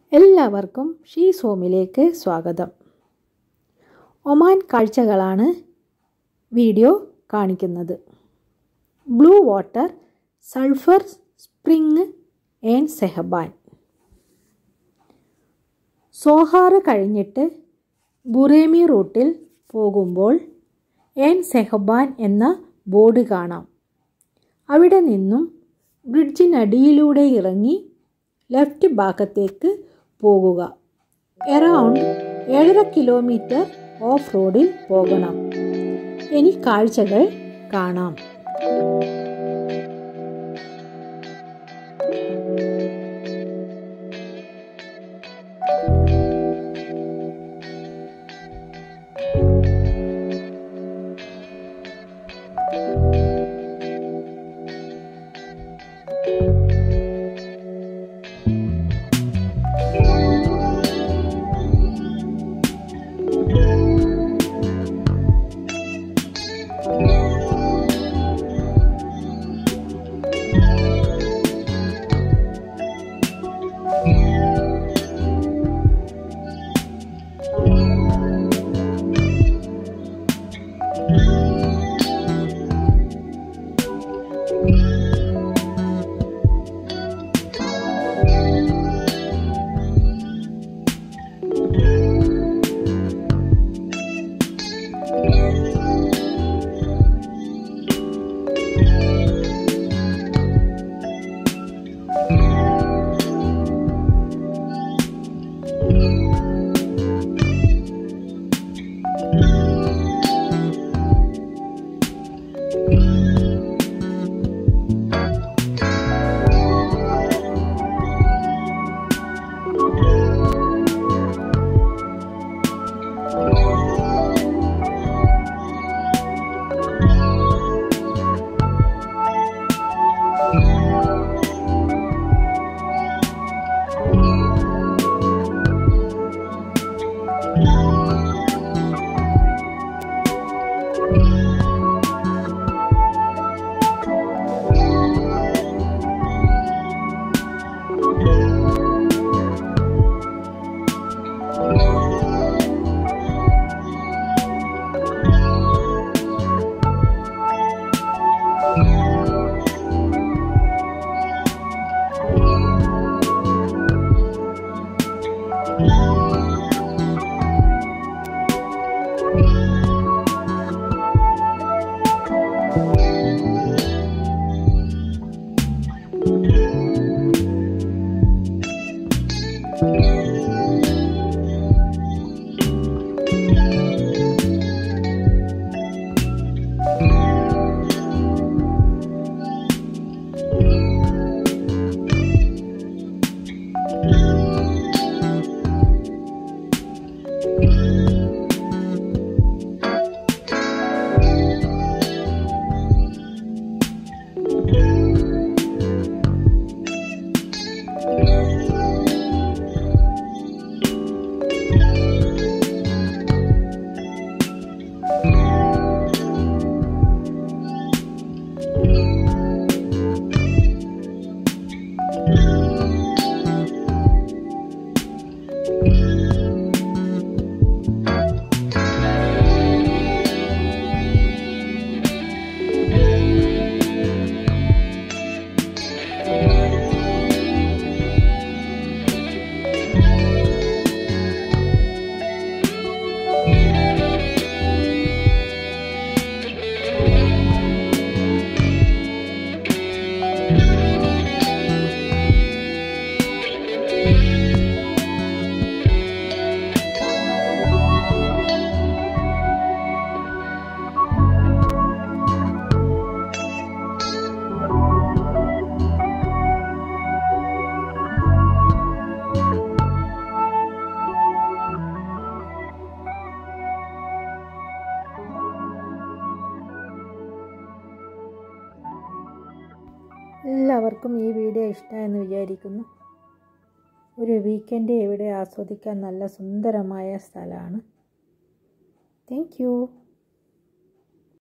എല്ലാവർക്കും ഷീസ് ഹോമിലേക്ക് സ്വാഗതം ഒമാൻ കാഴ്ചകളാണ് വീഡിയോ കാണിക്കുന്നത് blue water sulphur spring and സെഹബാൻ സോഹാറ് കഴിഞ്ഞിട്ട് ബുറേമി റൂട്ടിൽ പോകുമ്പോൾ ഏൻ സെഹബാൻ എന്ന ബോർഡ് കാണാം അവിടെ നിന്നും ബ്രിഡ്ജിനടിയിലൂടെ ഇറങ്ങി ലെഫ്റ്റ് ഭാഗത്തേക്ക് പോകുക എറൗണ്ട് ഏഴര കിലോമീറ്റർ ഓഫ് റോഡിൽ പോകണം ഇനി കാഴ്ചകൾ കാണാം എല്ലാവർക്കും ഈ വീഡിയോ ഇഷ്ടമായെന്ന് വിചാരിക്കുന്നു ഒരു വീക്കെൻഡ് ഇവിടെ ആസ്വദിക്കാൻ നല്ല സുന്ദരമായ സ്ഥലമാണ് താങ്ക്